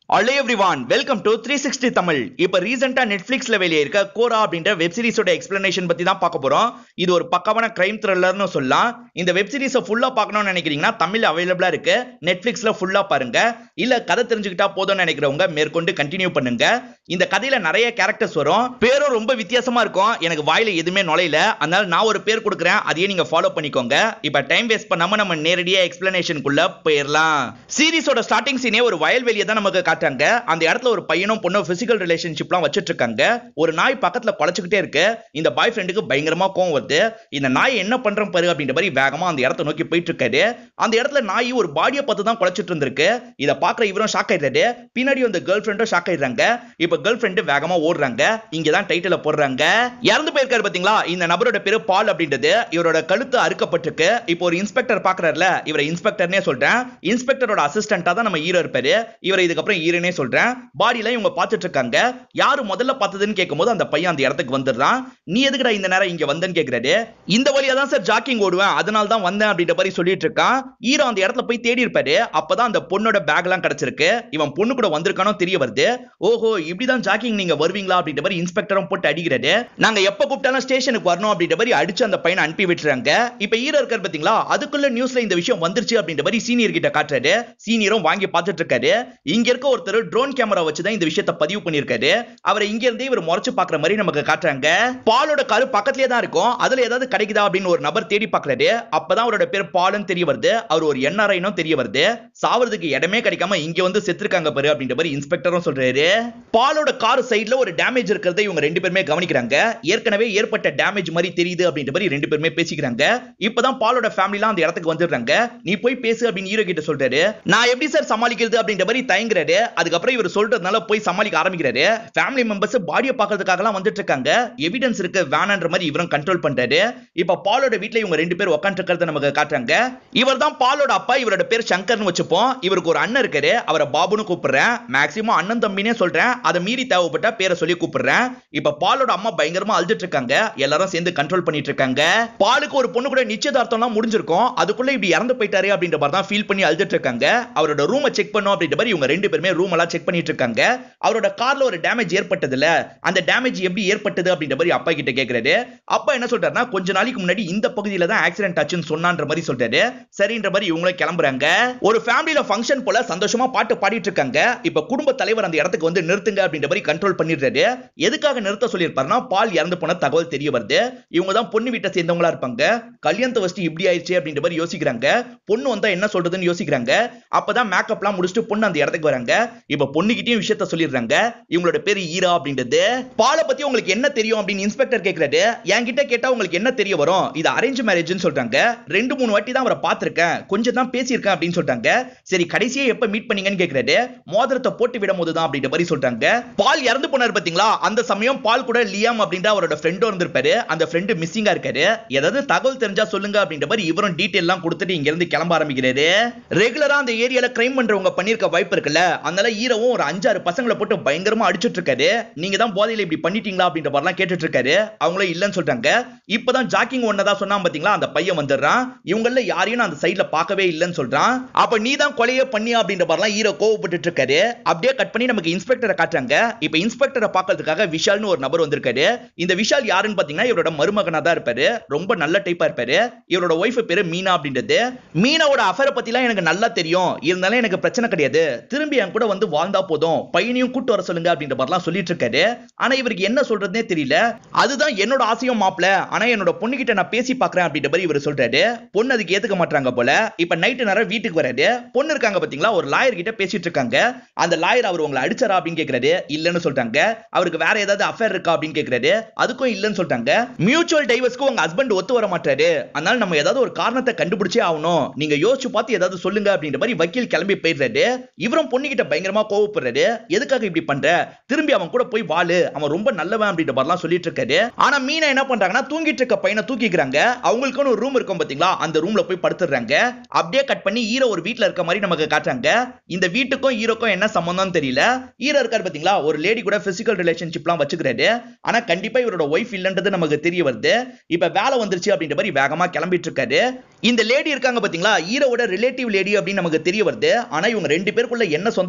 hello everyone welcome to three sixty Tamil இப்போ ரீசெண்டா நெட்ஃபிளிக்ஸ்ல வெளியே இருக்க கோரா அப்படின்ற வெப் சீரிஸோட எக்ஸ்பிளனேஷன் பத்தி தான் பார்க்க போறோம் இது ஒரு பக்கமான கிரைம் த்ரில்லர்னு சொல்லலாம் இந்த வெப் சீரிஸை ஃபுல்லா பார்க்கணும்னு நினைக்கிறீங்கன்னா தமிழ் அவைலபிளா இருக்கு நெட்ஃபிளிக்ஸ்ல ஃபுல்லா பாருங்க இல்ல கதை தெரிஞ்சுக்கிட்டா போதும்னு நினைக்கிறவங்க மேற்கொண்டு கண்டினியூ பண்ணுங்க இந்த கதையில நிறைய கேரக்டர்ஸ் வரும் பேரும் ரொம்ப வித்தியாசமா இருக்கும் எனக்கு வாயில எதுவுமே நுழையல அதனால நான் ஒரு பேர் கொடுக்குறேன் அதையே நீங்க ஃபாலோ பண்ணிக்கோங்க இப்போ டைம் வேஸ்ட் பண்ணாம நம்ம நேரடியா எக்ஸ்பிளனேஷனுக்குள்ள போயிடலாம் சீரிஸோட ஸ்டார்டிங் சீனே ஒரு வயல்வெளியை தான் நமக்கு காட்டுறாங்க அந்த இடத்துல ஒரு பையனும் பொண்ணும் பிசிக்கல் ரிலேஷன்ஷிப்லாம் வச்சிட்டு இருக்காங்க ஒரு நாய் பக்கத்துல குலைச்சுக்கிட்டே இருக்கு இந்த பாய் ஃப்ரெண்டுக்கு பயங்கரமா கோவம் வருது இந்த நாய் என்ன பண்றோம் பாரு அப்படின்ற மாதிரி வேகமா அந்த இடத்த நோக்கி போயிட்டு இருக்காரு அந்த இடத்துல நாய் ஒரு பாடியை பார்த்து தான் குலைச்சிட்டு இருந்திருக்கு இதை பாக்குற இவரும் ஷாக் ஆயிடுறாரு பின்னாடி அந்த கேர்ள் ஃப்ரெண்டும் ஷாக் ஆயிடுறாங்க இப்ப கேர்ள் ஃப்ரெண்டு வேகமா ஓடுறாங்க இங்க தான் டைட்டில போடுறாங்க இறந்து போயிருக்காரு பாத்தீங்களா இந்த நபரோட பேரு பால் அப்படின்றது இவரோட கழுத்து அறுக்கப்பட்டிருக்கு இப்போ ஒரு இன்ஸ்பெக்டர் பாக்குறாருல இவரை இன்ஸ்பெக்டர்னே சொல்றேன் இன்ஸ்பெக்டரோட அசிஸ்டண்டா தான் நம்ம ஹீரோ இருப்பாரு இவரை இதுக்கப்புறம் ஹீரோனே சொல்றேன் பாடியில இவங்க பார்த்துட்டு இருக்காங்க யாரு முதல்ல பார்த்ததுன்னு கேட்கும்போது அந்த பையன் அந்த இடத்துக்கு வந்துடுறான் நீ எதுக்குடா இந்த நேரம் இங்க வந்தேன்னு கேக்குறாரு இந்த வழியா தான் சார் ஜாக்கிங் ஓடுவேன் அதனால தான் வந்தேன் அப்படின்ற மாதிரி சொல்லிட்டு இருக்கான் ஹீரோ அந்த இடத்துல போய் தேடி இருப்பாரு அப்பதான் அந்த பொண்ணோட பேக் எல்லாம் கிடைச்சிருக்கு இவன் பொண்ணு கூட வந்திருக்கானோ தெரிய வருது ஓஹோ இப்படிதான் ஜாக்கிங் நீங்க வருவீங்களா அப்படின்ற மாதிரி இன்ஸ்பெக்டரும் போட்டு அடிக்கிறாரு நாங்க எப்ப கூப்பிட்டாலும் ஸ்டேஷனுக்கு வரணும் அப்படின்ற மாதிரி அடிச்சு அந்த பையனை அனுப்பி விட்டுறாங்க இப்ப ஹீரோ இருக்காரு பாத்தீங்களா அதுக்குள்ள நியூஸ்ல இந்த விஷயம் வந்துருச்சு அப்படின்ற மாதிரி சீனியர் கிட்ட காட்டுறாரு சீனியரும் வாங்கி பார்த்துட்டு இருக்காரு இங்க இருக்க ஒருத்தர் ட்ரோன் கேமரா வச்சு தான் இந்த விஷயத்தை பதிவு பண்ணிருக்காரு அவரை இங்க இருந்தே இவர் முறைச்சு பாக்குற மாதிரி நமக்கு காட்டுறாங்க பாலோட காரு பக்கத்துலயே தான் இருக்கும் அதுல ஏதாவது கிடைக்குதா அப்படின்னு ஒரு நபர் தேடி பாக்குறாரு அப்பதான் அவரோட பேர் பாலுன்னு தெரிய வருது அவர் ஒரு என்ஆர்ஐனும் தெரிய வருது சாவறதுக்கு இடமே கிடைக்காம இங்க வந்து செத்துருக்காங்க பாரு அப்படின்ற மாதிரி இன்ஸ்பெக்டரும் சொல்றாரு பாலோட கார் சைடுல ஒரு டேமேஜ் இருக்கிறதை இவங்க ரெண்டு பேருமே கவனிக்கிறாங்க ஏற்கனவே ஏற்பட்ட டேமேஜ் மாதிரி தெரியுது அப்படின்ற மாதிரி ரெண்டு பேருமே பேசிக்கிறாங்க இப்பதான் பாலோட ஃபேமிலிலாம் அந்த இடத்துக்கு வந்துடுறாங்க நீ போய் பேசு அப்படின்னு ஹீரோ கிட்ட சொல்றாரு நான் எப்படி சார் சமாளிக்கிறது அப்படின்ற மாதிரி தயங்குறாரு அதுக்கப்புறம் இவர் சொல்றதுனால போய் சமாளிக்க ஆரம்பிக்கிறாரு ஃபேமிலி மெம்பர்ஸ் பாடியை பார்க்கறதுக்காகலாம் வந்துட்டு இருக்காங்க எவிடன்ஸ் இருக்கு வேணான்ற மாதிரி இவரும் கண்ட்ரோல் பண்றாரு இப்ப பாலோட வீட்ல இவங்க ரெண்டு பேர் உட்காந்து இருக்கிறத நமக்கு காட்டுறாங்க இவர் தான் பாலோட அப்பா இவரோட பேர் சங்கர்னு வச்சுப்போம் இவருக்கு ஒரு அண்ணன் இருக்காரு அவரை பாபுன்னு கூப்பிடுறேன் மேக்சிமம் அண்ணன் தம்பினே சொல்றேன் அதை மீறி தேவைப்பட்ட பேரை சொல்லி கூப்பிடுறேன் இப்ப பாலோட அம்மா பயங்கரமா அழுதுட்டு இருக்காங்க எல்லாரும் சேர்ந்து கண்ட்ரோல் பண்ணிட்டு இருக்காங்க பாலுக்கு ஒரு பொண்ணு கூட நிச்சயதார்த்தம்லாம் முடிஞ்சிருக்கும் அதுக்குள்ள இப்படி இறந்து போயிட்டாரு அப்படின்ற மாதிரி தான் ஃபீல் பண்ணி அழுதுட்டு இருக்காங்க அவரோட ரூமை செக் பண்ணும் அப்படின்ற மாதிரி இவங்க ரெண்டு பேருமே ரூம் எல்லாம் செக் பண்ணிட்டு இருக்காங்க அவரோட கார்ல ஒரு டேமேஜ் ஏற்பட்டதுல அந்த டேமேஜ் எப்படி ஏற்பட்டது அப்படின்ற மாதிரி அப்பா கிட்ட கேக்குறாரு அப்பா என்ன சொல்றாருன்னா கொஞ்ச நாளைக்கு முன்னாடி இந்த பகுதியில தான் ஆக்சிடென்ட் ஆச்சுன்னு சொன்னான்ற மாதிரி சொல்றாரு சரின்ற மாதிரி இவங்களும் கிளம்புறாங்க ஒரு ஃபேமிலியில ஃபங்க்ஷன் போல சந்தோஷமா பாட்டு பாடிட்டு இருக்காங்க இப்ப குடும்ப தலைவர் அந்த இடத்துக்கு வந்து நிறுத்துங்க அப்படின்ற மாதிரி கண்ட்ரோல் பண்ணிடுறாரு எதுக்காக நிறுத்த சொல்லியிருப்பாருன்னா பால் இறந்து போன தகவல் தெரிய வருது இவங்க தான் பொண்ணு வீட்டை சேர்ந்தவங்களா இருப்பாங்க கல்யாணத்தை வச்சுட்டு இப்படி ஆயிடுச்சு அப்படின்ற மாதிரி யோசிக்கிறாங்க பொண்ணு வந்தா என்ன சொல்றதுன்னு யோசிக்கிறாங்க அப்பதான் மேக்கப்லாம் முடிச்சுட்டு பொண்ணு அந்த இடத்துக்கு வராங்க இப்ப பொண்ணுகிட்டயும் விஷயத்த சொல்லிடுறாங்க இவங்களோட பேரு ஈரா அப்படின்றது பாலை பத்தி உங்களுக்கு என்ன தெரியும் அப்படின்னு இன்ஸ்பெக்டர் கேக்குறாரு என்கிட்ட கேட்டா உங்களுக்கு என்ன தெரிய வரும் இது அரேஞ்ச் மேரேஜ்னு சொல்றாங்க ரெண்டு மூணு வாட்டி தான் அவரை பார்த்திருக்கேன் கொஞ்சம் தான் பேசியிருக்கேன் அப்படின்னு சொல்றாங்க சரி கடைசியா எப்ப மீட் பண்ணீங்கன்னு கேக்குறாரு மோதிரத்தை போட்டு விடும் போது தான் அப்படின்ற மாதிரி சொல்றாங்க பால் இறந்து போனார் பாத்தீங்களா அந்த சமயம் பால் கூட லியாம் அப்படின்ற அவரோட ஃப்ரெண்டும் இருந்திருப்பாரு அந்த ஃப்ரெண்டு மிஸ்ஸிங்கா இருக்காரு ஏதாவது தகவல் தெரிஞ்சா சொல்லுங்க அப்படின்ற மாதிரி இவரும் டீட்டெயில் எல்லாம் கொடுத்துட்டு இங்க இருந்து கிளம்ப ஆரம்பிக்கிறாரு ரெகுலரா அந்த ஏரியால கிரைம் பண்றவங்க பண்ணிருக்க வாய்ப்பு இருக்குல்ல அதனால ஈரவும் ஒரு அஞ்சாறு பசங்களை போட்டு பயங்கரமா அடிச்சிட்டு இருக்காரு நீங்க தான் போதையில இப்படி பண்ணிட்டீங்களா அப்படின்ற மாதிரிலாம் கேட்டுட்டு இருக்காரு அவங்களும் இல்லைன்னு சொல்றாங்க இப்பதான் ஜாக்கிங் ஒன்னதா சொன்னா பாத்தீங்களா அந்த பையன் வந்துடுறான் இவங்கள யாரையும் நான் அந்த சைட்ல பார்க்கவே இல்லைன்னு சொல்றான் அப்ப நீ தான் கொலையே பண்ணியா அப்படின்ற மாதிரிலாம் ஹீரோ கோவப்பட்டு இருக்காரு அப்படியே கட் பண்ணி நமக்கு இன்ஸ்பெக்டரை காட்டுறாங்க இப்ப இன்ஸ்பெக்டரை பார்க்கறதுக்காக விஷால்னு ஒரு நபர் வந்திருக்காரு இந்த விஷால் யாருன்னு பாத்தீங்கன்னா இவரோட மருமகனா தான் இருப்பாரு ரொம்ப நல்ல டைப்பா இருப்பாரு இவரோட ஒய்ஃப் பேரு மீனா அப்படின்றது மீனாவோட அஃபரை பத்திலாம் எனக்கு நல்லா தெரியும் இருந்தாலும் எனக்கு பிரச்சனை கிடையாது திரும்பி என் கூட வந்து வாழ்ந்தா போதும் பையனையும் கூட்டு வர சொல்லுங்க அப்படின்ற மாதிரிலாம் சொல்லிட்டு இருக்காரு ஆனா இவருக்கு என்ன சொல்றதுனே தெரியல அதுதான் என்னோட ஆசையும் மாப்பிள ஆனா என்னோட பொண்ணுகிட்ட நான் பேசி பாக்குறேன் அப்படின்ற மாதிரி இவர் சொல்றாரு பொண்ணு அதுக்கு ஏத்துக்க மாட்டாங்க போல இப்ப நைட்டு நேரம் வீட்டுக்கு வராரு பொண்ணு இருக்காங்க பாத்தீங்களா ஒரு லாயர் கிட்ட பேசிட்டு இருக்காங்க அந்த லாயர் அவர் உங்களை அடிச்சாரா அப்படின்னு கேக்குறாரு இல்லன்னு சொல்றாங்க அவருக்கு வேற ஏதாவது அஃபேர் இருக்கா அப்படின்னு கேக்குறாரு அதுக்கும் இல்லன்னு சொல்றாங்க மியூச்சுவல் டைவர்ஸ்க்கு உங்க ஹஸ்பண்ட் ஒத்து வர மாட்டாரு அதனால நம்ம ஏதாவது ஒரு காரணத்தை கண்டுபிடிச்சே ஆகணும் நீங்க யோசிச்சு பார்த்து ஏதாவது சொல்லுங்க அப்படின்ற மாதிரி வக்கீல் கிளம்பி போயிடுறாரு இவரும் பொண்ணுகிட்ட பயங்கரமா கோவப்படுறாரு எதுக்காக இப்படி பண்ற திரும்பி அவன் கூட போய் வாழு அவன் ரொம்ப நல்லவன் அப்படின்ற மாதிரிலாம் சொல்லிட்டு இருக்காரு ஆனா மீனா என்ன பண்றாங்கன்னா தூங்கிட்டு இருக்க பையனை தூக்கிக்கிறாங்க அவங்களுக்குன்னு ஒரு ரூம் இருக்கும் பாத்தீங்களா அந்த ரூம்ல போய் படுத்துடுறாங்க அப்படியே கட் பண்ணி ஹீரோ ஒரு வீட்ல இருக்க மாதிரி நமக்கு காட்டுறாங்க இந்த வீட்டுக்கும் ஹீரோக்கும் என்ன சம்பந்தம் தெரியல ஹீரோ இருக்காரு பாத்தீங்களா ஒரு லேடி கூட பிசிக்கல் ரிலேஷன்ஷிப்லாம் வச்சுக்கிறாரு ஆனா கண்டிப்பா இவரோட ஒய்ஃப் இல்லன்றது நமக்கு தெரிய வருது இப்ப வேலை வந்துருச்சு அப்படின்ற மாதிரி வேகமா கிளம்பிட்டு இருக்காரு இந்த லேடி இருக்காங்க பாத்தீங்களா ஹீரோவோட ரிலேட்டிவ் லேடி அப்படின்னு நமக்கு தெரிய வருது ஆனா இவங்க ரெண்டு பேருக்குள்ள என்ன சொந்த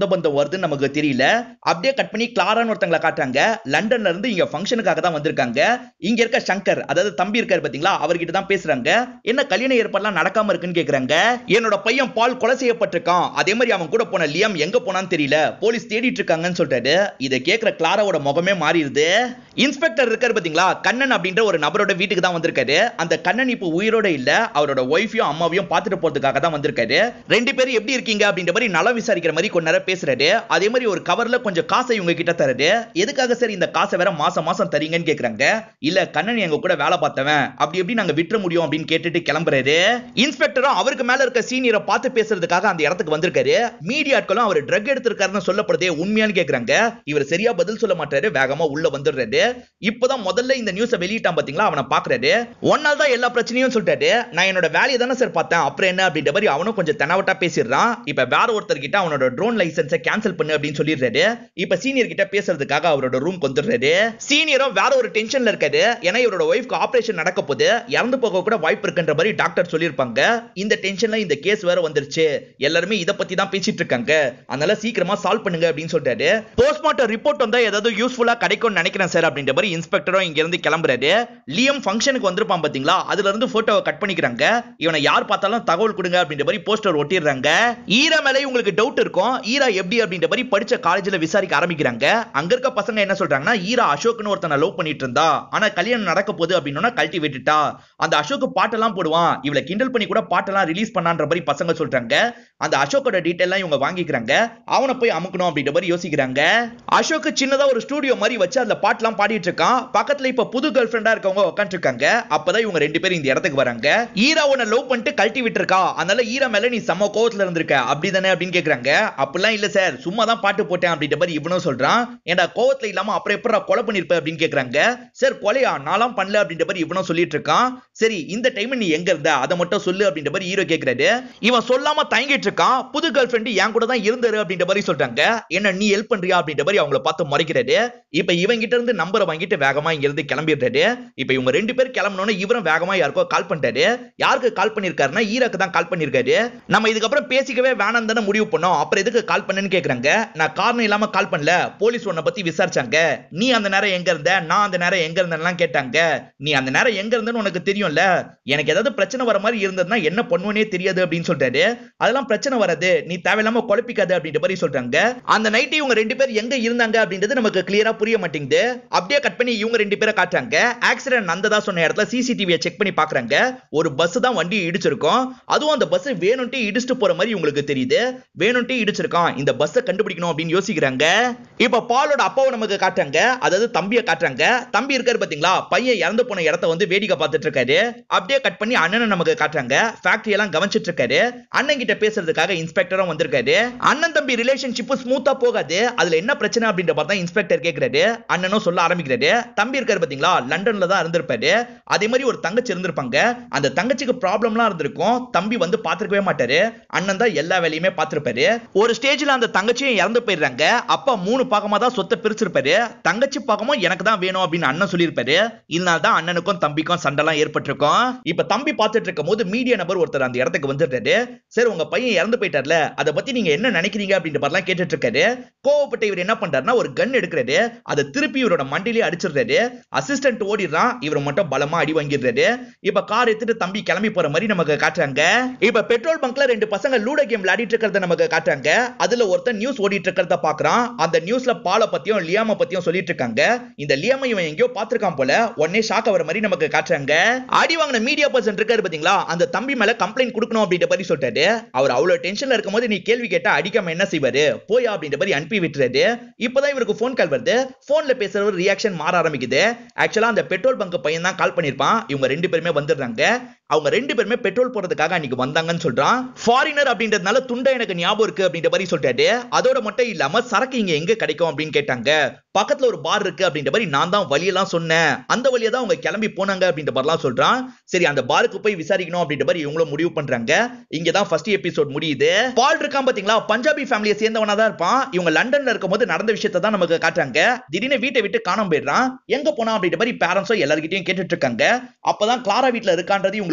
பந்தம் வருதுன்னு நமக்கு தெரியல அப்படியே கட் பண்ணி கிளாரான்னு ஒருத்தங்களை காட்டுறாங்க லண்டன்ல இருந்து இங்க ஃபங்க்ஷனுக்காக தான் வந்திருக்காங்க இங்க இருக்க சங்கர் அதாவது தம்பி இருக்காரு பாத்தீங்களா அவர்கிட்ட தான் பேசுறாங்க என்ன கல்யாண ஏற்பாடுலாம் நடக்காம இருக்குன்னு கேக்குறாங்க என்னோட பையன் பால் கொலை செய்யப்பட்டிருக்கான் அதே மாதிரி அவன் கூட போன லியம் எங்க போனான்னு தெரியல போலீஸ் தேடிட்டு இருக்காங்கன்னு சொல்றாரு இதை கேக்குற கிளாராவோட முகமே மாறிடுது இன்ஸ்பெக்டர் இருக்காரு பாத்தீங்களா கண்ணன் அப்படின்ற ஒரு நபரோட வீட்டுக்கு தான் வந்திருக்காரு அந்த கண்ணன் இப்போ உயிரோட இல்ல அவரோட ஒய்ஃபையும் அம்மாவையும் பார்த்துட்டு போறதுக்காக தான் வந்திருக்காரு ரெண்டு பேரும் எப்படி இருக்கீங்க அப்படின்ற மாதிரி நலம் விசாரிக்கிற மாதிரி கொஞ்ச நேரம் பேசுறாரு அதே மாதிரி ஒரு கவர்ல கொஞ்சம் காசை இவங்க கிட்ட தருது எதுக்காக சார் இந்த காசை வேற மாசம் மாசம் தரீங்கன்னு கேக்குறாங்க இல்ல கண்ணன் எங்க கூட வேலை பார்த்தவன் அப்படி எப்படி நாங்க விட்டுற முடியும் அப்படின்னு கேட்டுட்டு கிளம்புறாரு இன்ஸ்பெக்டரும் அவருக்கு மேல இருக்க சீனியரை பார்த்து பேசுறதுக்காக அந்த இடத்துக்கு வந்திருக்காரு மீடியாட்களும் அவர் ட்ரக் எடுத்திருக்காருன்னு சொல்லப்படுதே உண்மையான்னு கேக்குறாங்க இவர் சரியா பதில் சொல்ல மாட்டாரு வேகமா உள்ள வந்துடுறாரு இப்பதான் முதல்ல இந்த நியூஸை வெளியிட்டான் பாத்தீங்களா அவனை பாக்குறாரு ஒன்னால் தான் எல்லா பிரச்சனையும் சொல்லிட்டாரு நான் என்னோட வேலையை தானே சார் பார்த்தேன் அப்புறம் என்ன அப்படின்ற மாதிரி அவனும் கொஞ்சம் தெனாவட்டா பேசிடுறான் இப்ப வேற ஒருத்தர் கிட்ட அவனோட ட்ரோன் லைசன்ஸை கேன்சல் பண்ணு அப்படின்னு சொல்லிடுறாரு இப்ப சீனியர் கிட்ட பேசுறதுக்காக அவரோட ரூம் வந்துடுறாரு சீனியரும் வேற ஒரு டென்ஷன்ல இருக்காரு ஏன்னா இவரோட ஒய்ஃப்க்கு ஆபரேஷன் நடக்க போது இறந்து போக கூட வாய்ப்பு இருக்குன்ற மாதிரி டாக்டர் சொல்லியிருப்பாங்க இந்த டென்ஷன்ல இந்த கேஸ் வேற வந்துருச்சு எல்லாருமே இத பத்தி தான் பேசிட்டு இருக்காங்க அதனால சீக்கிரமா சால்வ் பண்ணுங்க அப்படின்னு சொல்றாரு போஸ்ட்மார்ட்டம் ரிப்போர்ட் வந்தா ஏதாவது யூஸ்ஃபுல்லா கிடைக்கும்னு நினைக்கிறேன் சார் அப்படின்ற மாதிரி இன்ஸ்பெக்டரும் இங்க இருந்து கிளம்புறாரு லியம் ஃபங்க்ஷனுக்கு வந்திருப்பான் பாத்தீங்களா அதுல இருந்து போட்டோவை கட் பண்ணிக்கிறாங்க இவனை யார் பார்த்தாலும் தகவல் கொடுங்க அப்படின்ற மாதிரி போஸ்டர் ஒட்டிடுறாங்க ஈரா மேலே உங்களுக்கு டவுட் இருக்கும் ஈரா எப்படி அப்படின்ற மாதிரி படிச்ச காலேஜ்ல விசாரிக்க ஆரம்பிக்கிறாங்க அங்க இருக்க பசங்க என்ன சொல்றாங்கன்னா ஈரா அசோக்னு ஒருத்தனை லவ் பண்ணிட்டு இருந்தா ஆனா கல்யாணம் நடக்க போகுது அப்படின்னா கழட்டி விட்டுட்டா அந்த அசோக் பாட்டெல்லாம் போடுவான் இவளை கிண்டல் பண்ணி கூட பாட்டெல்லாம் ரிலீஸ் பண்ணான்ற மாதிரி பசங்க சொல்றாங்க அந்த அசோக்கோட டீட்டெயிலாம் இவங்க வாங்கிக்கிறாங்க அவனை போய் அமுக்கணும் அப்படின்ற மாதிரி யோசிக்கிறாங்க அசோக் சின்னதா ஒரு ஸ்டூடியோ மாதிரி வச்சு அதுல பாட்டுலாம் பாடிட்டு இருக்கான் பக்கத்துல இப்ப புது கேர்ள் ஃப்ரெண்டா இருக்கவங்க உட்காந்துட்டு இருக்காங்க அப்பதான் இவங்க ரெண்டு பேரும் இந்த இடத்துக்கு வராங்க ஈரா உன்னை லவ் பண்ணிட்டு கழட்டி விட்டுருக்கா அதனால ஈரா மேல நீ செம்ம கோவத்துல இருந்திருக்க அப்படிதானே அப்படின்னு கேக்குறாங்க அப்படிலாம் இல்ல சார் சும்மா தான் பாட்டு போட்டேன் அப்படின்ற மாதிரி இவனும் சொல்றான் ஏன்டா கோவத்துல இல்லாம அப்புறம் எப்படா கொலை பண்ணிருப்ப அப்படின்னு கேக்குறாங்க சார் கொலையா நான்லாம் பண்ணல அப்படின்ற மாதிரி இவனும் சொல்லிட்டு இருக்கான் சரி இந்த டைம் நீ எங்க இருந்த அதை மட்டும் சொல்லு அப்படின்ற மாதிரி ஹீரோ கேக்குறாரு இவன் சொல்லாம தயங்கிட்டு இருக்கான் புது கேர்ள் ஃப்ரெண்ட் என் கூட தான் இருந்தாரு அப்படின்ற மாதிரி சொல்றாங்க என்ன நீ ஹெல்ப் பண்றியா அப்படின்ற மாதிரி அவங்கள பார்த்து முறைக்கிறாரு இப்ப இவன் கிட்ட இருந்து நம்பரை வாங்கிட்டு வேகமா இங்க இருந்து கிளம்பிடுறாரு இப்ப இவங்க ரெண்டு பேர் கிளம்பணும்னு இவரும் வேகமா யாருக்கோ கால் பண்ணிட்டாரு யாருக்கு கால் பண்ணிருக்காருன்னா ஈராக்கு தான் கால் பண்ணிருக்காரு நம்ம இதுக்கப்புறம் பேசிக்கவே வேணாம் தானே முடிவு பண்ணோம் அப்புறம் எதுக்கு கால் பண்ணுன்னு கேக்குறாங்க நான் காரணம் இல்லாம கால் பண்ணல போலீஸ் உன்னை பத்தி விசாரிச்சாங்க நீ அந்த நேரம் எங்க இருந்த நான் அந்த நேரம் எங்க இருந்தேன்லாம் கேட்டாங்க நீ அந்த நேரம் எங்க இருந்தேன்னு உனக்கு தெரியும்ல எனக்கு ஏதாவது பிரச்சனை வர மாதிரி இருந்ததுன்னா என்ன பண்ணுவனே தெரியாது அப்படின்னு சொல்றாரு அதெல்லாம் பிரச்சனை வராது நீ தேவையில்லாம குழப்பிக்காது அப்படின்ற மாதிரி சொல்றாங்க அந்த நைட் இவங்க ரெண்டு பேர் எங்க இருந்தாங்க அப்படின்றது நமக்கு கிளியரா புரிய மாட்டேங்குது அப்படியே கட் பண்ணி இவங்க ரெண்டு பேரை காட்டுறாங்க ஆக்சிடென்ட் நடந்ததா சொன்ன இடத்துல சிசிடிவியை செக் பண்ணி பாக்குறாங்க ஒரு பஸ் தான் வண்டி இடிச்சிருக்கும் அதுவும் அந்த பஸ் வேணும்ட்டு இடிச்சிட்டு போற மாதிரி உங்களுக்கு தெரியுது வேணும்ட்டு இடிச்சிருக்கான் இந்த பஸ்ஸை கண்டுபிடிக்கணும் அப்படின்னு யோசிக்கிறாங்க இப்ப பாலோட அப்பாவை நமக்கு காட்டுறாங்க அதாவது தம்பியை காட்டுறாங்க தம்பி இருக்காரு பாத்தீங்களா பையன் இறந்து போன இடத்த வந்து வேடிக்கை பார்த்துட்டு இருக்காரு அப்படியே கட் பண்ணி அண்ணனை நமக்கு காட்டுறாங்க ஃபேக்டரி எல்லாம் கவனிச்சிட்டு இருக்காரு அண்ணன் கிட்ட பேசுறதுக்காக இன்ஸ்பெக்டரும் வந்திருக்காரு அண்ணன் தம்பி ரிலேஷன்ஷிப் ஸ்மூத்தா போகாது அதுல என்ன பிரச்சனை அப்படின்ற மாதிரி தான் இன்ஸ்பெக்டர் கேக்குறாரு அண்ணனும் சொல்ல ஆரம்பிக்கிறாரு தம்பி இருக்காரு பாத்தீங்களா லண்டன்ல தான் இருந்திருப்பாரு அதே மாதிரி ஒரு தங்கச்சி இருந்திருப்பாங்க அந்த தங்கச்சிக்கு ப்ராப்ளம்லாம் இருந்திருக்கும் தம்பி வந்து பாத்துருக்கவே மாட்டாரு அண்ணன் தான் எல்லா வேலையுமே பார்த்திருப்பாரு ஒரு ஸ்டேஜ்ல அந்த தங்கச்சியும் இறந்து போயிடுறாங்க அப்பா மூணு பாகமா தான் சொத்தை பிரிச்சிருப்பாரு தங்கச்சி பாகமும் எனக்கு தான் வேணும் அப்படின்னு அண்ணன் சொல்லியிருப்பாரு இதனால தான் அண்ணனுக்கும் தம்பிக்கும் சண்டைலாம் ஏற்பட்டிருக்கும் இப்ப தம்பி பார்த்துட்டு இருக்கும் போது மீடியா நபர் ஒருத்தர் அந்த இடத்துக்கு வந்துட்டாரு சரி உங்க பையன் இறந்து போயிட்டார்ல அதை பத்தி நீங்க என்ன நினைக்கிறீங்க அப்படின்ற மாதிரிலாம் கேட்டுட்டு இருக்காரு கோவப்பட்ட இவர் என்ன பண்றாருன்னா ஒரு கன் எடுக்கிறாரு அதை திருப்பி இவரோட மண்டிலே அடிச்சிடுறாரு அசிஸ்டன்ட் ஓடிடுறான் இவர் மட்டும் பலமா அடி வாங்கிடுறாரு இப்ப கார் எடுத்துட்டு தம்பி கிளம்பி போற மாதிரி நமக்கு காட்டுறாங்க இப்ப பெட்ரோல் பங்க்ல ரெண்டு பசங்க லூடோ கேம் விளையாடிட்டு இருக்கிறத நமக்கு காட்டுறாங்க அதுல ஒருத்தன் நியூஸ் ஓடிட்டு இருக்கிறத பாக்குறான் அந்த நியூஸ்ல பால பத்தியும் லியாம பத்தியும் சொல்லிட்டு இருக்காங்க இந்த லியாம இவன் எங்கேயோ பாத்திருக்கான் போல உடனே ஷாக் ஆகிற மாதிரி நமக்கு காட்டுறாங்க அடி வாங்கின மீடியா பர்சன் இருக்காரு பாத்தீங்களா அந்த தம்பி மேல கம்ப்ளைண்ட் கொடுக்கணும் அப்படின்ற மாதிரி சொல்லிட்டாரு அவர் அவ்வளவு டென்ஷன்ல இருக்கும்போது நீ கேள்வி கேட்டா அடிக்காம என்ன செய்வாரு போயா அப்படின்ற மாதிரி அனுப்பி விட்டுறாரு இப்பதான் இவருக்கு ஃபோன் கால் வருது போன்ல பேசுறவர் ரியாக்ஷன் மாற ஆரம்பிக்குது ஆக்சுவலா அந்த பெட்ரோல் பங்க் பையன் தான் கால் பண்ணிருப்பான் இவங்க ரெண்டு பேருமே வந்துடுறாங்க அவங்க ரெண்டு பேருமே பெட்ரோல் போடுறதுக்காக அன்னைக்கு வந்தாங்கன்னு சொல்றான் ஃபாரினர் அப்படின்றதுனால துண்டை எனக்கு ஞாபகம் இருக்கு அப்படின்ற மாதிரி சொல்லிட்டாரு அதோட மட்டும் இல்லாம சரக்கு இங்க எங்க கிடைக்கும் அப்படின்னு கேட்டாங்க பக்கத்துல ஒரு பார் இருக்கு அப்படின்ற மாதிரி நான் தான் வழியெல்லாம் சொன்னேன் அந்த வழியா தான் அவங்க கிளம்பி போனாங்க அப்படின்ற மாதிரிலாம் சொல்றான் சரி அந்த பாருக்கு போய் விசாரிக்கணும் அப்படின்ற மாதிரி இவங்களும் முடிவு பண்றாங்க இங்க தான் ஃபர்ஸ்ட் எபிசோட் முடியுது பால் இருக்கான் பாத்தீங்களா பஞ்சாபி ஃபேமிலியை சேர்ந்தவனா தான் இருப்பான் இவங்க லண்டன்ல இருக்கும்போது நடந்த விஷயத்தை தான் நமக்கு காட்டுறாங்க திடீர்னு வீட்டை விட்டு காணாம போயிடுறான் எங்க போனா அப்படின்ற மாதிரி பேரண்ட்ஸும் எல்லார்கிட்டயும் கேட்டுட்டு இருக்காங்க அப்பதான் கிளாரா வீட்ல இருக்கான்றது இவங்களுக்கு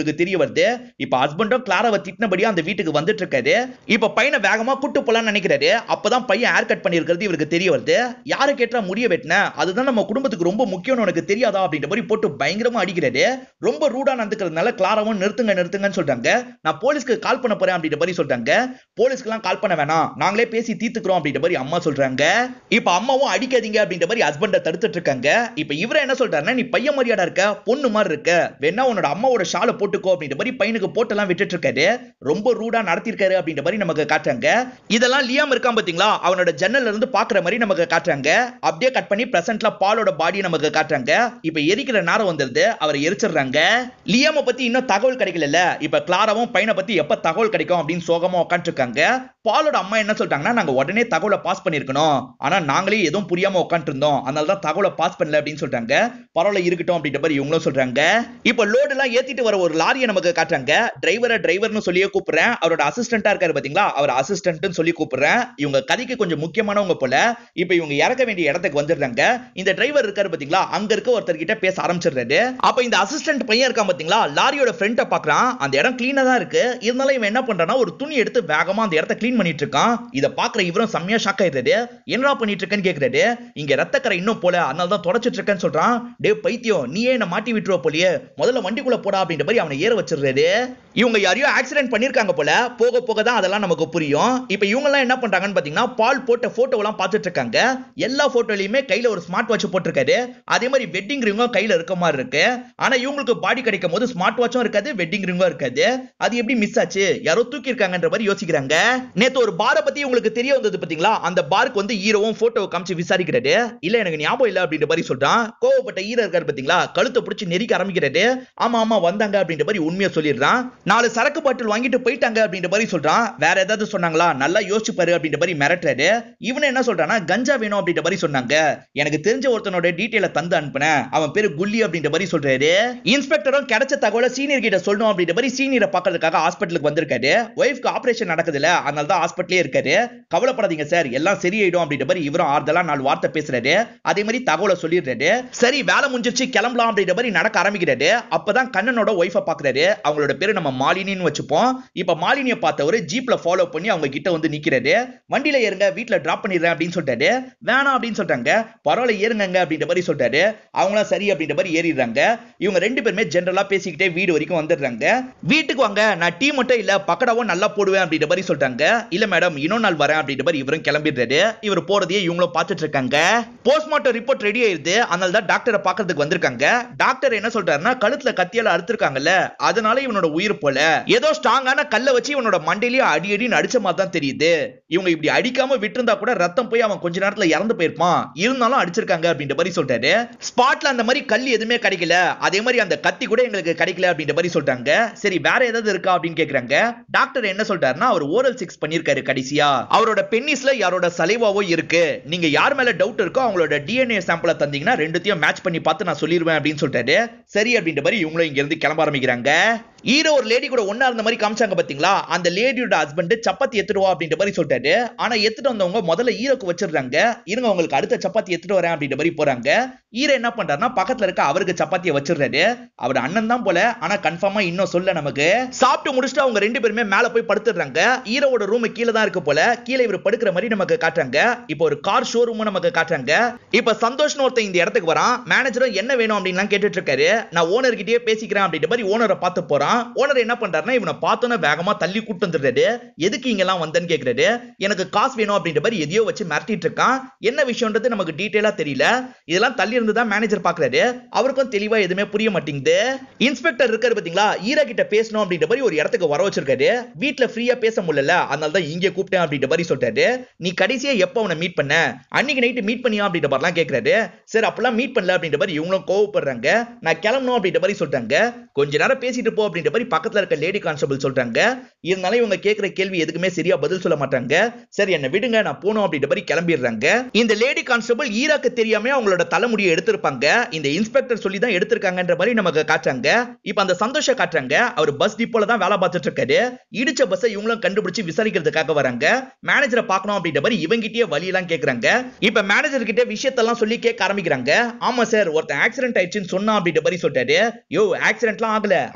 இவங்களுக்கு தெரிய வருது இப்ப ஹஸ்பண்டும் கிளாராவை திட்டினபடியா அந்த வீட்டுக்கு வந்துட்டு இருக்காரு இப்ப பையனை வேகமா கூட்டு போலாம்னு நினைக்கிறாரு அப்பதான் பையன் ஹேர் கட் பண்ணிருக்கிறது இவருக்கு தெரிய வருது யாரு கேட்டா முடிய வெட்டின அதுதான் நம்ம குடும்பத்துக்கு ரொம்ப முக்கியம்னு உனக்கு தெரியாதா அப்படின்ற மாதிரி போட்டு பயங்கரமா அடிக்கிறாரு ரொம்ப ரூடா நடந்துக்கிறதுனால கிளாராவும் நிறுத்துங்க நிறுத்துங்கன்னு சொல்றாங்க நான் போலீஸ்க்கு கால் பண்ண போறேன் அப்படின்ற மாதிரி சொல்றாங்க போலீஸ்க்குலாம் கால் பண்ண வேணாம் நாங்களே பேசி தீர்த்துக்கிறோம் அப்படின்ற மாதிரி அம்மா சொல்றாங்க இப்ப அம்மாவும் அடிக்காதீங்க அப்படின்ற மாதிரி ஹஸ்பண்ட தடுத்துட்டு இருக்காங்க இப்ப இவர என்ன சொல்றாருன்னா நீ பையன் மாதிரியாடா இருக்க பொண்ணு மாதிரி இருக்க வேணா உன்னோட அம்மாவோட ஷாலை போட்டுக்கோ அப்படின்ற மாதிரி பையனுக்கு போட்டெல்லாம் விட்டுட்டு இருக்காரு ரொம்ப ரூடா நடத்திருக்காரு அப்படின்ற மாதிரி நமக்கு காட்டுறாங்க இதெல்லாம் லியாம் இருக்கான் பாத்தீங்களா அவனோட ஜன்னல்ல இருந்து பாக்குற மாதிரி நமக்கு காட்டுறாங்க அப்படியே கட் பண்ணி பிரசன்ட்ல பாலோட பாடி நமக்கு காட்டுறாங்க இப்ப எரிக்கிற நேரம் வந்துருது அவரை எரிச்சிடுறாங்க லியாம பத்தி இன்னும் தகவல் கிடைக்கல இப்ப கிளாராவும் பையனை பத்தி எப்ப தகவல் கிடைக்கும் அப்படின்னு சோகமா உட்காந்துருக்காங்க பாலோட அம்மா என்ன சொல்றாங்கன்னா நாங்க உடனே தகவலை பாஸ் பண்ணிருக்கணும் ஆனா நாங்களே எதுவும் புரியாம உட்காந்துட்டு இருந்தோம் அதனால தான் தகவலை பாஸ் பண்ணல அப்படின்னு சொல்றாங்க பரவாயில்ல இருக்கட்டும் அப்படின்ற மாதிரி இவங்களும் சொல்றாங்க இப்ப லோடு எல்லாம் ஏத்திட்டு வர ஒரு லாரியை நமக்கு காட்டுறாங்க டிரைவரை டிரைவர்னு சொல்லியே கூப்பிடுறேன் அவரோட அசிஸ்டன்டா இருக்காரு பாத்தீங்களா அவர் அசிஸ்டன்ட்னு சொல்லி கூப்பிடுறேன் இவங்க கதைக்கு கொஞ்சம் முக்கியமானவங்க போல இப்ப இவங்க இறக்க வேண்டிய இடத்துக்கு வந்துடுறாங்க இந்த டிரைவர் இருக்காரு பாத்தீங்களா அங்க இருக்க ஒருத்தர் கிட்ட பேச ஆரம்பிச்சிடுறாரு அப்ப இந்த அசிஸ்டன்ட் பையன் இருக்கான் பாத்தீங்களா லாரியோட ஃப்ரண்ட்டை பாக்குறான் அந்த இடம் கிளீனா தான் இருக்கு இருந்தாலும் இவன் என்ன பண்றான்னா ஒரு துணி எடுத்து வேகமா அந்த இடத்த க்ளீன் பண்ணிட்டு இருக்கான் இத பாக்குற இவரும் செம்மையா ஷாக் ஆயிடுறாரு என்னடா பண்ணிட்டு இருக்கேன்னு கேக்குறாரு இங்க ரத்தக்கரை இன்னும் போல அதனால தான் தொடச்சிட்டு இருக்கேன்னு சொல்றான் டே பைத்தியம் நீயே என்ன மாட்டி விட்டுருவ போலியே முதல்ல வண்டிக்குள்ள போடா அப்படின்ற மாதிரி அவனை ஏற வச்சிடுறாரு இவங்க யாரையோ ஆக்சிடென்ட் பண்ணிருக்காங்க போல போக போக தான் அதெல்லாம் நமக்கு புரியும் இப்ப இவங்க எல்லாம் என்ன பண்றாங்கன்னு பாத்தீங்கன்னா பால் போட்ட போட்டோ எல்லாம் பார்த்துட்டு இருக்காங்க எல்லா போட்டோலயுமே கையில ஒரு ஸ்மார்ட் வாட்ச் போட்டிருக்காரு அதே மாதிரி வெட்டிங் ரிங்கும் கையில இருக்க மாதிரி இருக்கு ஆனா இவங்களுக்கு பாடி கிடைக்கும் போது ஸ்மார்ட் வாட்சும் இருக்காது வெட்டிங் ரிங்கும் இருக்காது அது எப்படி மிஸ் ஆச்சு யாரோ தூக்கி இருக்காங்கன்ற மாதிரி யோசிக்கிறாங்க நேத்து ஒரு பாரை பத்தி உங்களுக்கு தெரிய வந்தது பாத்தீங்களா அந்த பாருக்கு வந்து ஹீரோவும் போட்டோ காமிச்சு விசாரிக்கிறாரு இல்ல எனக்கு ஞாபகம் இல்ல அப்படின்ற மாதிரி சொல்றான் கோவப்பட்ட ஹீரோ இருக்காரு பாத்தீங்களா கழுத்தை பிடிச்சி நெரிக்க ஆரம்பிக்கிறாரு ஆமா ஆமா வந்தாங்க அப்படின்ற மாதிரி உண்மையா சொல்லிடுறான் நாலு சரக்கு பாட்டில் வாங்கிட்டு போயிட்டாங்க அப்படின்ற மாதிரி சொல்றான் வேற ஏதாவது சொன்னாங்களா நல்லா யோசிச்சு பாரு அப்படின்ற மாதிரி மிரட்டுறாரு இவனு என்ன சொல்றான்னா கஞ்சா வேணும் அப்படின்ற மாதிரி சொன்னாங்க எனக்கு தெரிஞ்ச ஒருத்தனோட டீட்டெயில தந்து அனுப்புனேன் அவன் பேரு குல்லி அப்படின்ற மாதிரி சொல்றாரு இன்ஸ்பெக்டரும் கிடைச்ச தகவலை சீனியர் கிட்ட சொல்லணும் அப்படின்ற மாதிரி சீனியரை பார்க்கறதுக்காக ஹாஸ்பிட்டலுக்கு வந்திருக்காரு ஒய்ஃப்க்கு ஆபரேஷன் நடக்குதுல அதனால தான் ஹாஸ்பிட்டலே இருக்காரு கவலைப்படாதீங்க சார் எல்லாம் சரியாயிடும் அப்படின்ற மாதிரி இவரும் ஆறுதலா நாலு வார்த்தை பேசுறாரு அதே மாதிரி தகவலை சொல்லிடுறாரு சரி வேலை முடிஞ்சிருச்சு கிளம்பலாம் அப்படின்ற மாதிரி நடக்க ஆரம்பிக்கிறாரு அப்பதான் கண்ணனோட ஒய்ஃபை பாக்குறாரு அவங்களோட பேரு நம்ம மாலினின்னு வச்சுப்போம் இப்ப மாலினியை பார்த்தவரு ஜீப்ல ஃபாலோ பண்ணி அவங்க கிட்ட வந்து நிக்கிறாரு வண்டியில ஏறுங்க வீட்ல டிராப் பண்ணிடுறேன் அப்படின்னு சொல்லிட்டாரு வேணாம் அப்படின்னு சொல்றாங்க பரவாயில்ல ஏறுங்க அப்படின்ற மாதிரி சொல்றாரு அவங்களும் சரி அப்படின்ற மாதிரி ஏறிடுறாங்க இவங்க ரெண்டு பேருமே ஜென்ரலா பேசிக்கிட்டே வீடு வரைக்கும் வந்துடுறாங்க வீட்டுக்கு வாங்க நான் டீ மட்டும் இல்ல பக்கடாவும் நல்லா போடுவேன் அப்படின்ற மாதிரி சொல்றாங்க இல்ல மேடம் இன்னொரு நாள் வரேன் அப்படின்ற மாதிரி இவரும் கிளம்பிடுறாரு இவர் போறதையே இவங்களும் பார்த்துட்டு இருக்காங்க போஸ்ட்மார்ட்டம் ரிப்போர்ட் ரெடி ஆயிருது அதனால தான் டாக்டரை பார்க்கறதுக்கு வந்திருக்காங்க டாக்டர் என்ன சொல்றாருன்னா கழுத்துல கத்தியால அறுத்திருக்காங்கல்ல அதனால இவனோட உயிர் போல ஏதோ ஸ்ட்ராங்கான கல்ல வச்சு இவனோட மண்டையிலேயே அடி அடின்னு அடிச்ச மாதிரி தான் தெரியுது இவங்க இப்படி அடிக்காம விட்டிருந்தா கூட ரத்தம் போய் அவன் கொஞ்ச நேரத்துல இறந்து போயிருப்பான் இருந்தாலும் அடிச்சிருக்காங்க அப்படின்ற மாதிரி சொல்றாரு ஸ்பாட்ல அந்த மாதிரி கல் எதுவுமே கிடைக்கல அதே மாதிரி அந்த கத்தி கூட எங்களுக்கு கிடைக்கல அப்படின்ற மாதிரி சொல்றாங்க சரி வேற ஏதாவது இருக்கா அப்படின்னு கேக்குறாங்க டாக்டர் என்ன சொல்றாருன்னா அவர் ஓரல் சிக்ஸ் பண்ணிருக்காரு கடைசியா அவரோட பென்னிஸ்ல யாரோட சலைவாவோ இருக்கு நீங்க யார் மேல டவுட் இருக்கோ அவங்களோட டிஎன்ஏ சாம்பிளை தந்தீங்கன்னா ரெண்டுத்தையும் மேட்ச் பண்ணி பார்த்து நான் சொல்லிடுவேன் அப்படின்னு சொல்லிட்டாரு சரி அப்படின்ற மாதிரி இவங்களும் இங்க இருந்து கிளம்ப ஆரம்பிக்கிறாங்க ஹீரோ ஒரு லேடி கூட ஒண்ணா இருந்த மாதிரி காமிச்சாங்க பாத்தீங்களா அந்த லேடியோட ஹஸ்பண்ட் சப்பாத்தி எடுத்துட்டு வா அப்படின்ற மாதிரி சொல்லிட்டாரு ஆனா எடுத்துட்டு வந்தவங்க முதல்ல ஹீரோக்கு வச்சிடுறாங்க இருங்க உங்களுக்கு அடுத்த சப்பாத்தி எடுத்துட்டு வரேன் அப்படின்ற மாதிரி போறாங்க ஹீரோ என்ன பண்றாருன்னா பக்கத்துல இருக்க அவருக்கு சப்பாத்தியை வச்சிடுறாரு அவர் அண்ணன் தான் போல ஆனா கன்ஃபார்மா இன்னும் சொல்ல நமக்கு சாப்பிட்டு முடிச்சுட்டு அவங்க ரெண்டு பேருமே மேல போய் படுத்துடுறாங்க ஹீரோவோட ரூம் கீழே தான் இருக்கு போல கீழே இவர் படுக்கிற மாதிரி நமக்கு காட்டுறாங்க இப்போ ஒரு கார் ஷோரூம் நமக்கு காட்டுறாங்க இப்ப சந்தோஷ்னு ஒருத்தன் இந்த இடத்துக்கு வரான் மேனேஜரும் என்ன வேணும் அப்படின்லாம் கேட்டுட்டு இருக்காரு நான் ஓனர் கிட்டயே பேசிக்கிறேன் அப்படின்ற மாதிரி ஓனரை பார்த்து போறான் ஓனர் என்ன பண்றாருன்னா இவனை பார்த்தோன்னே வேகமா தள்ளி கூட்டு வந்துடுறாரு எதுக்கு இங்கெல்லாம் வந்தேன்னு கேக்குறாரு எனக்கு காசு வேணும் அப்படின்ற மாதிரி எதையோ வச்சு மிரட்டிட்டு இருக்கான் என்ன விஷயம்ன்றது நமக்கு டீட்டெயிலா தெரியல இதெல்லாம் தள்ளி இருந்து தான் மேனேஜர் பாக்குறாரு அவருக்கும் தெளிவா எதுவுமே புரிய மாட்டேங்குது இன்ஸ்பெக்டர் இருக்காரு பாத்தீங்களா ஈரா கிட்ட பேசணும் அப்படின்ற மாதிரி ஒரு இடத்துக்கு வர வச்சிருக்காரு வீட்ல ஃப்ரீயா பேச முடியல அதனால தான் இங்கே கூப்பிட்டேன் அப்படின்ற மாதிரி சொல்லிட்டாரு நீ கடைசியா எப்ப அவனை மீட் பண்ண அன்னைக்கு நைட்டு மீட் பண்ணியா அப்படின்ற மாதிரிலாம் கேக்குறாரு சரி அப்பெல்லாம் மீட் பண்ணல அப்படின்ற மாதிரி இவங்களும் கோவப்படுறாங்க நான் கிளம்பணும் அப்படின்ற மாதிரி சொல்றாங்க கொஞ்ச நேரம் பேசிட்டு போ அப்படின்ற மாதிரி பக்கத்துல இருக்க லேடி கான்ஸ்டபிள் சொல்றாங்க இருந்தாலும் இவங்க கேக்குற கேள்வி எதுக்குமே சரியா பதில் சொல்ல மாட்டாங்க சரி என்ன விடுங்க நான் போகணும் அப்படின்ற மாதிரி கிளம்பிடுறாங்க இந்த லேடி கான்ஸ்டபிள் ஈராக்கு தெரியாம அவங்களோட தலைமுடியை எடுத்திருப்பாங்க இந்த இன்ஸ்பெக்டர் சொல்லி தான் எடுத்திருக்காங்கன்ற மாதிரி நமக்கு காட்டுறாங்க இப்ப அந்த சந்தோஷ காட்டுறாங்க அவர் பஸ் டிப்போல தான் வேலை பார்த்துட்டு இருக்காரு இடிச்ச பஸ்ஸை இவங்களும் கண்டுபிடிச்சு விசாரிக்கிறதுக்காக வராங்க மேனேஜரை பார்க்கணும் அப்படின்ற மாதிரி இவங்கிட்டயே வழி எல்லாம் கேக்குறாங்க இப்ப மேனேஜர் கிட்ட விஷயத்தெல்லாம் சொல்லி கேட்க ஆரம்பிக்கிறாங்க ஆமா சார் ஒருத்தன் ஆக்சிடென்ட் ஆயிடுச்சுன்னு சொன்னான் அப்படின்ற மாதிரி சொல்லிட்டாரு யோ ஆக்சிடென்ட்லாம் ஆகல அவன் வேணும்ட்டு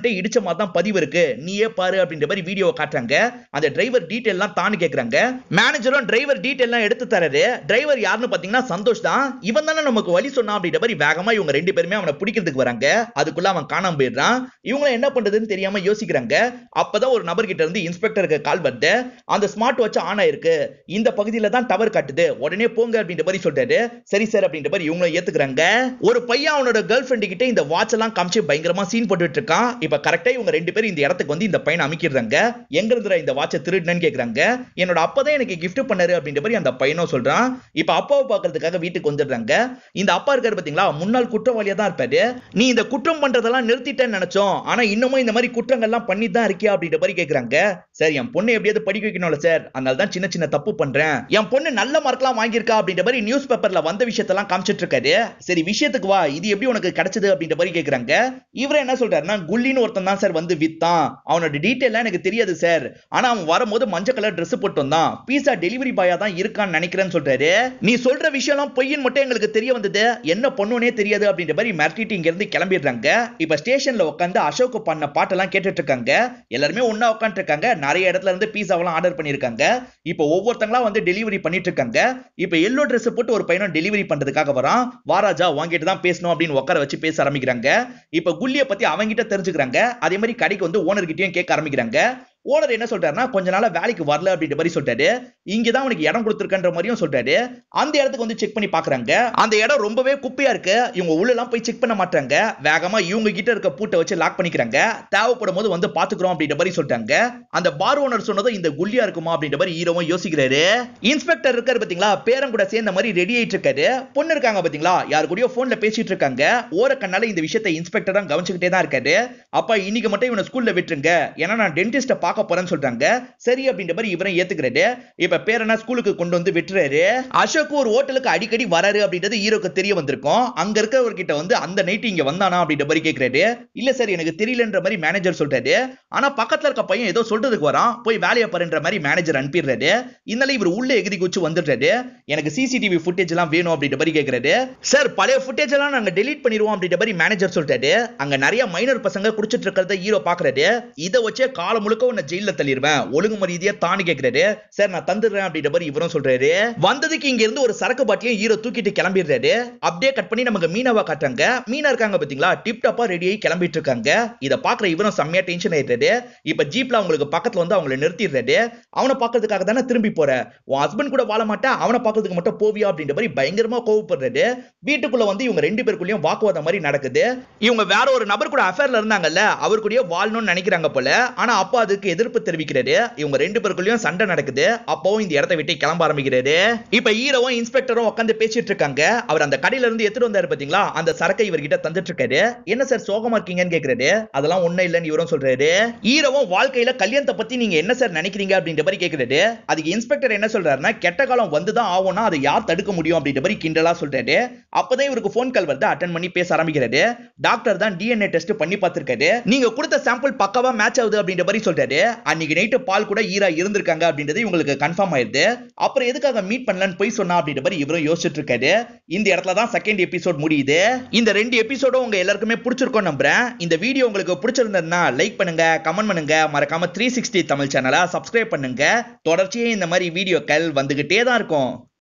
பண்ணிட்டு இடிச்ச மாதிரி தான் பதிவு இருக்கு நீயே பாரு அப்படின்ற மாதிரி வீடியோவை காட்டுறாங்க அந்த டிரைவர் டீடைல் எல்லாம் தானு கேக்குறாங்க மேனேஜரும் டிரைவர் டீடைல் எல்லாம் எடுத்து தராரு டிரைவர் யாருன்னு பாத்தீங்கன்னா சந்தோஷ் தான் இவன் தானே நமக்கு வழி சொன்னான் அப்படின்ற மாதிரி வேகமா இவங்க ரெண்டு பேருமே அவனை பிடிக்கிறதுக்கு வராங்க அதுக்குள்ள அவன் காணாம போயிடுறான் இவங்க என்ன பண்றதுன்னு தெரியாம யோசிக்கிறாங்க அப்பதான் ஒரு நபர் கிட்ட இருந்து இன்ஸ்பெக்டருக்கு கால் வருது அந்த ஸ்மார்ட் வாட்ச் ஆன் ஆயிருக்கு இந்த பகுதியில தான் டவர் காட்டுது உடனே போங்க அப்படின்ற மாதிரி சொல்றாரு சரி சார் அப்படின்ற மாதிரி இவங்களும் ஏத்துக்கிறாங்க ஒரு பையன் அவனோட கேர்ள் ஃபிரெண்டு கிட்ட இந்த வாட்ச் எல்லாம் காமிச்சு பயங்கரமா சீன் போட்டுட்டு இருக்கான் இப்ப கரெக்டா இவங்க ரெண்டு பேரும் இந்த இடத்துக்கு வந்து இந்த பையனை அமைக்கிறாங்க எங்க இருந்துடா இந்த வாட்சை திருடுனன்னு கேக்குறாங்க என்னோட அப்பா தான் எனக்கு gift பண்ணாரு அப்படின்ற மாதிரி அந்த பையனும் சொல்றான் இப்ப அப்பாவை பாக்குறதுக்காக வீட்டுக்கு வந்துடுறாங்க இந்த அப்பா இருக்காரு பாத்தீங்களா முன்னாள் குற்றவாளியா தான் இருப்பாரு நீ இந்த குற்றம் பண்றதெல்லாம் நிறுத்திட்டேன்னு நினைச்சோம் ஆனா இன்னமும் இந்த மாதிரி குற்றங்கள்லாம் பண்ணி தான் இருக்கியா அப்படின்ற மாதிரி கேக்குறாங்க சார் என் பொண்ணு எப்படியாவது படிக்க வைக்கணும்ல சார் அதனால தான் சின்ன சின்ன தப்பு பண்றேன் என் பொண்ணு நல்ல மார்க்லாம் வாங்கியிருக்கா அப்படின்ற மாதிரி நியூஸ் பேப்பர்ல வந்த விஷயத்தெல்லாம் காமிச்சிட்டு இருக்காரு சரி விஷயத்துக்கு வா இது எப்படி உனக்கு கிடைச்சது அப்படின்ற மாதிரி கேக்குறாங்க இவர் என்ன சொல்றாருன்னா குல்லின்னு ஒருத்தன் தான் சார் வந்து வித்தான் அவனோட டீட்டெயிலாம் எனக்கு தெரியாது சார் ஆனா அவன் வரும்போது மஞ்சள் கலர் Dress போட்டு வந்தான் பீஸா டெலிவரி பாயா தான் இருக்கான்னு நினைக்கிறேன்னு சொல்றாரு நீ சொல்ற விஷயம்லாம் பொய்ன்னு மட்டும் எங்களுக்கு தெரிய வந்தது என்ன பண்ணுனே தெரியாது அப்படின்ற மாதிரி மிரட்டிட்டு இங்க இருந்து கிளம்பிடுறாங்க இப்ப ஸ்டேஷன்ல உட்காந்து அசோக் பண்ண பாட்டெல்லாம் கேட்டுட்டு இருக்காங்க எல்லாருமே ஒண்ணா உட்காந்துட்டு இருக்காங்க நிறைய இடத்துல இருந்து பீஸாவெல்லாம் ஆர்டர் பண்ணிருக்காங்க இப்போ ஒவ்வொருத்தங்களா வந்து டெலிவரி பண்ணிட்டு இருக்காங்க இப்போ எல்லோ Dress போட்டு ஒரு பையனும் டெலிவரி பண்றதுக்காக வரான் வாராஜா வாங்கிட்டு தான் பேசணும் அப்படின்னு உட்கார வச்சு பேச ஆரம்பிக்கிறாங்க இப்ப குல்லிய பத்தி அவங்கிட்ட தெரிஞ்சுக்கிறாங்க அதே மாதிரி கடைக்கு வந்து ஓனர் கிட்டயும் கேட்க ஆரம்பிக்கிறாங்க ஓனர் என்ன சொல்றாருன்னா கொஞ்ச நாளா வேலைக்கு வரல அப்படின்ற மாதிரி சொல்றாரு இங்கதான் அவனுக்கு இடம் கொடுத்துருக்கன்ற மாதிரியும் சொல்றாரு அந்த இடத்துக்கு வந்து செக் பண்ணி பாக்குறாங்க அந்த இடம் ரொம்பவே குப்பையா இருக்கு இவங்க உள்ள எல்லாம் போய் செக் பண்ண மாட்டாங்க வேகமா இவங்க கிட்ட இருக்க பூட்டை வச்சு லாக் பண்ணிக்கிறாங்க தேவைப்படும் போது வந்து பாத்துக்கிறோம் அப்படின்ற மாதிரி சொல்லிட்டாங்க அந்த பார் ஓனர் சொன்னதும் இந்த குல்லியா இருக்குமா அப்படின்ற மாதிரி ஹீரோவும் யோசிக்கிறாரு இன்ஸ்பெக்டர் இருக்காரு பாத்தீங்களா பேரன் கூட சேர்ந்த மாதிரி ரெடி ஆயிட்டு இருக்காரு பொண்ணு இருக்காங்க பாத்தீங்களா யாரு கூடயோ போன்ல பேசிட்டு இருக்காங்க ஓர கண்ணால இந்த விஷயத்தை இன்ஸ்பெக்டர் தான் கவனிச்சுக்கிட்டே தான் இருக்காரு அப்பா இன்னைக்கு மட்டும் இவனை ஸ்கூல்ல விட்டுருங்க ஏன்னா நான் டென்டிஸ்ட பார்க்க போறேன்னு சொல்றாங்க சரி அப்படின்ற மாதிரி இவரை ஏத்துக்கிறாரு இப்ப பேரனா ஸ்கூலுக்கு கொண்டு வந்து விட்டுறாரு அசோக் ஒரு ஹோட்டலுக்கு அடிக்கடி வராரு அப்படின்றது ஹீரோக்கு தெரிய வந்திருக்கும் அங்க இருக்கிறவர்கிட்ட வந்து அந்த நைட் இங்க வந்தானா அப்படின்ற மாதிரி கேக்குறாரு இல்ல சார் எனக்கு தெரியலன்ற மாதிரி மேனேஜர் சொல்றாரு ஆனா பக்கத்துல இருக்க பையன் ஏதோ சொல்றதுக்கு வரான் போய் வேலையை பாருன்ற மாதிரி மேனேஜர் அனுப்பிடுறாரு இதனால இவர் உள்ள எகுதி குச்சி வந்துடுறாரு எனக்கு சிசிடிவி ஃபுட்டேஜ் எல்லாம் வேணும் அப்படின்ற மாதிரி கேக்குறாரு சார் பழைய ஃபுட்டேஜ் எல்லாம் நாங்க டெலீட் பண்ணிடுவோம் அப்படின்ற மாதிரி மேனேஜர் சொல்லிட்டாரு அங்க நிறைய மைனர் பசங்க குடிச்சிட்டு இருக்கிறத ஹீரோ பாக்குறாரு இதை வச்சே காலம் முழுக்க உன்னை ஜெயில தள்ளிடுவேன் ஒழுங்கு ரீதியா தானு கேக்குறாரு சார் நான் தந்துடுறேன் அப்படின்ற மாதிரி இவரும் சொல்றாரு வந்ததுக்கு இங்க இருந்து ஒரு சரக்கு பாட்டிலையும் ஹீரோ தூக்கிட்டு கிளம்பிடுறாரு அப்படியே கட் பண்ணி நமக்கு மீனாவா காட்டுறாங்க மீனா இருக்காங்க பாத்தீங்களா டிப் டாப்பா ரெடி ஆகி கிளம்பிட்டு இருக்காங்க இத பாக்குற இவரும் செம்மையா டென்ஷன் ஆயிடுறாரு இப்ப ஜீப்ல அவங்களுக்கு பக்கத்துல வந்து அவங்கள நிறுத்திடுறாரு அவனை பாக்குறதுக்காக தானே திரும்பி போற உன் ஹஸ்பண்ட் கூட வாழ மாட்டா அவனை பாக்குறதுக்கு மட்டும் போவியா அப்படின்ற மாதிரி பயங்கரமா கோவப்படுறாரு வீட்டுக்குள்ள வந்து இவங்க ரெண்டு பேருக்குள்ளயும் வாக்குவாதம் மாதிரி நடக்குது இவங்க வேற ஒரு நபர் கூட அஃபேர்ல இருந்தாங்கல்ல அவர் கூடயே வாழணும்னு நினைக்கிறாங்க போல ஆனா அப்பா அதுக்கு எதிர்ப்பு தெரிவிக்கிறாரு இவங்க ரெண்டு பேருக்குள்ளயும் சண்டை நடக்குது அப்பவும் இந்த இடத்தை விட்டு கிளம்ப ஆரம்பிக்கிறாரு இப்ப ஹீரோவும் இன்ஸ்பெக்டரும் உட்காந்து பேசிட்டு இருக்காங்க அவர் அந்த கடையில இருந்து எடுத்துட்டு வந்தாரு பாத்தீங்களா அந்த சரக்கை இவர்கிட்ட தந்துட்டு இருக்காரு என்ன சார் சோகமா இருக்கீங்கன்னு கேக்குறாரு அதெல்லாம் ஒண்ணும் இல்லைன்னு இவரும் சொல்றாரு ஹீரோவும் வாழ்க்கையில கல்யாணத்தை பத்தி நீங்க என்ன சார் நினைக்கிறீங்க அப்படின்ற மாதிரி கேக்குறாரு அதுக்கு இன்ஸ்பெக்டர் என்ன சொல்றாருன்னா கெட்ட காலம் வந்துதான் ஆகும்னா அதை யார் தடுக்க முடியும் அப்படின்ற மாதிரி கிண்டலா சொல்றாரு அப்பதான் இவருக்கு ஃபோன் கால் வருது அட்டன் பண்ணி பேச ஆரம்பிக்கிறாரு டாக்டர் தான் டிஎன்ஏ டெஸ்ட் பண்ணி பார்த்திருக்காரு நீங்க கொடுத்த சாம்பிள் பக்காவா மேட்ச் ஆகுது அப்படின்ற மாதிரி சொல்றாரு அன்னைக்கு நைட்டு பால் கூட ஈரா இருந்திருக்காங்க அப்படின்றது இவங்களுக்கு கன்ஃபார்ம் ஆயிருது அப்புறம் எதுக்காக மீட் பண்ணலன்னு போய் சொன்னா அப்படின்ற மாதிரி இவரும் யோசிச்சுட்டு இருக்காரு இந்த இடத்துல தான் செகண்ட் எபிசோட் முடியுது இந்த ரெண்டு எபிசோடும் உங்க எல்லாருக்குமே பிடிச்சிருக்கும் நம்புறேன் இந்த வீடியோ உங்களுக்கு பிடிச்சிருந்ததுன்னா லைக் பண்ணுங்க கமெண்ட் பண்ணுங்க மறக்காம த்ரீ சிக்ஸ்டி தமிழ் சேனலை சப்ஸ்கிரைப் பண்ணுங்க தொடர்ச்சியே இந்த மாதிரி வீடியோக்கள் வந்துகிட்டே தான் இருக்கும்